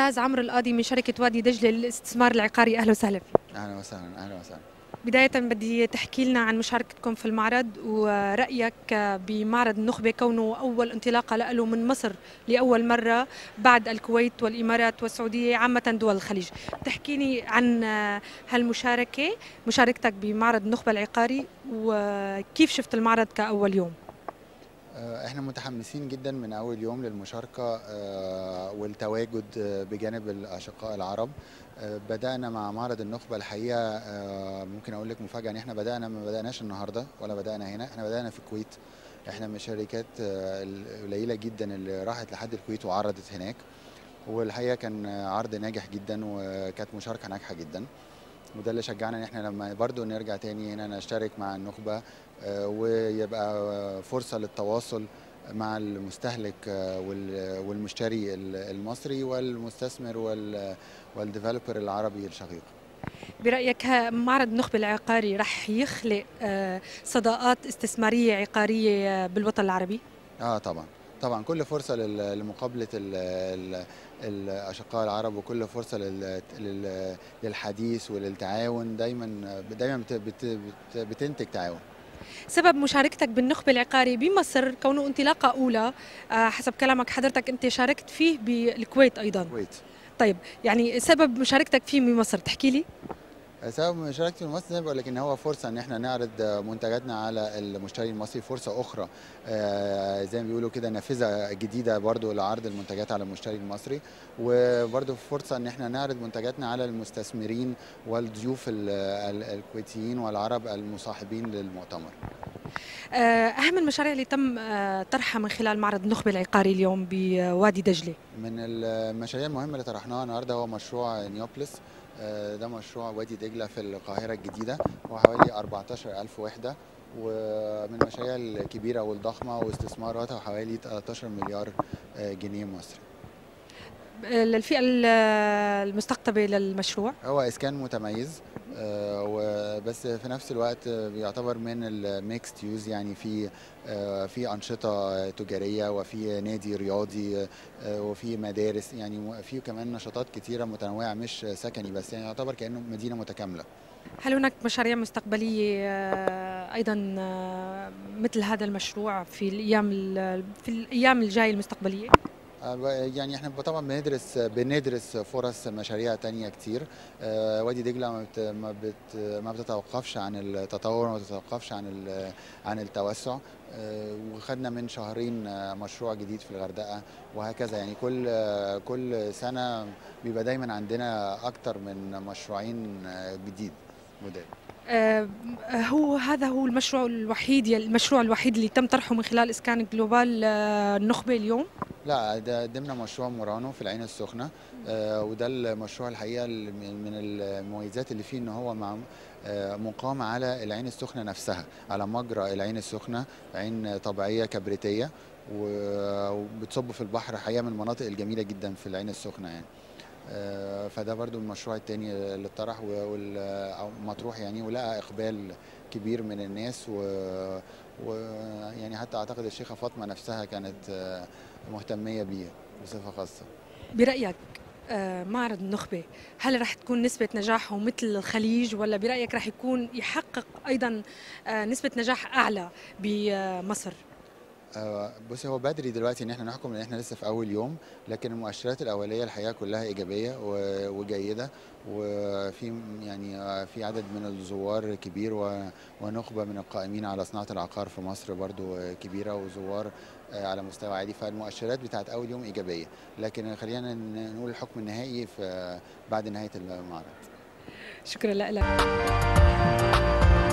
الاستاذ عمرو القاضي من شركه وادي دجله للاستثمار العقاري اهلا وسهلا فيك اهلا وسهلا اهلا وسهلا بداية بدي تحكي لنا عن مشاركتكم في المعرض ورأيك بمعرض النخبة كونه أول انطلاقة له من مصر لأول مرة بعد الكويت والإمارات والسعودية عامة دول الخليج تحكيني عن هالمشاركة مشاركتك بمعرض النخبة العقاري وكيف شفت المعرض كأول يوم احنا متحمسين جدا من اول يوم للمشاركه والتواجد بجانب الاشقاء العرب بدانا مع معرض النخبه الحقيقه ممكن اقول لك مفاجاه ان احنا بدانا ما بداناش النهارده ولا بدانا هنا احنا بدانا في الكويت احنا من الشركات القليله جدا اللي راحت لحد الكويت وعرضت هناك والحقيقه كان عرض ناجح جدا وكانت مشاركه ناجحه جدا وده اللي شجعنا ان احنا لما برضو نرجع تاني هنا نشترك مع النخبه ويبقى فرصه للتواصل مع المستهلك والمشتري المصري والمستثمر والديفلوبر العربي الشقيق برأيك معرض النخبة العقاري رح يخلق صداقات استثمارية عقارية بالوطن العربي؟ اه طبعا طبعا كل فرصة لمقابلة الأشقاء العرب وكل فرصة للحديث وللتعاون دايما دايما بتنتج تعاون سبب مشاركتك بالنخبة العقاري بمصر كونه انطلاقة أولى حسب كلامك حضرتك أنت شاركت فيه بالكويت أيضا الكويت طيب يعني سبب مشاركتك فيه بمصر تحكي لي؟ سبب مشاركتي في مصر زي ما بقول لك ان هو فرصه ان احنا نعرض منتجاتنا على المشتري المصري فرصه اخرى زي ما بيقولوا كده نافذه جديده برضو لعرض المنتجات على المشتري المصري وبرضو فرصه ان احنا نعرض منتجاتنا على المستثمرين والضيوف الكويتيين والعرب المصاحبين للمؤتمر اهم المشاريع اللي تم طرحها من خلال معرض النخبه العقاري اليوم بوادي دجله من المشاريع المهمه اللي طرحناها النهارده هو مشروع نيوبلس ده مشروع وادي دجلة في القاهرة الجديدة هو حوالي 14000 وحدة ومن المشاريع الكبيرة والضخمة واستثماراتها حوالي 13 مليار جنيه مصري للفئة المستقطبة للمشروع هو إسكان متميز وبس في نفس الوقت بيعتبر من الميكست يوز يعني في في انشطه تجاريه وفي نادي رياضي وفي مدارس يعني في كمان نشاطات كتيره متنوعه مش سكني بس يعني يعتبر كانه مدينه متكامله هل هناك مشاريع مستقبليه ايضا مثل هذا المشروع في الايام في الايام الجايه المستقبليه؟ يعني احنا طبعا بندرس بندرس فرص مشاريع تانية كتير وادي دجله ما بت ما, بت ما بتتوقفش عن التطور ما بتتوقفش عن عن التوسع وخدنا من شهرين مشروع جديد في الغردقه وهكذا يعني كل كل سنه بيبقى دايما عندنا اكتر من مشروعين جديد جداد آه هو هذا هو المشروع الوحيد المشروع الوحيد اللي تم طرحه من خلال اسكان جلوبال آه النخبه اليوم لا ده قدمنا مشروع مورانو في العين السخنه آه وده المشروع الحقيقه من المميزات اللي فيه ان هو مع مقام على العين السخنه نفسها على مجرى العين السخنه عين طبيعيه كبريتيه وبتصب في البحر حقيقه من المناطق الجميله جدا في العين السخنه يعني فده برضو المشروع التاني اللي اتطرح ومطروح يعني ولقى اقبال كبير من الناس ويعني حتى اعتقد الشيخه فاطمه نفسها كانت مهتميه بيه بصفه خاصه برايك معرض النخبه هل رح تكون نسبه نجاحه مثل الخليج ولا برايك رح يكون يحقق ايضا نسبه نجاح اعلى بمصر بصي هو بدري دلوقتي ان احنا نحكم ان احنا لسه في اول يوم لكن المؤشرات الاوليه الحقيقه كلها ايجابيه وجيده وفي يعني في عدد من الزوار كبير ونخبه من القائمين على صناعه العقار في مصر برضو كبيره وزوار على مستوى عالي فالمؤشرات بتاعت اول يوم ايجابيه لكن خلينا نقول الحكم النهائي في بعد نهايه المعرض شكرا لك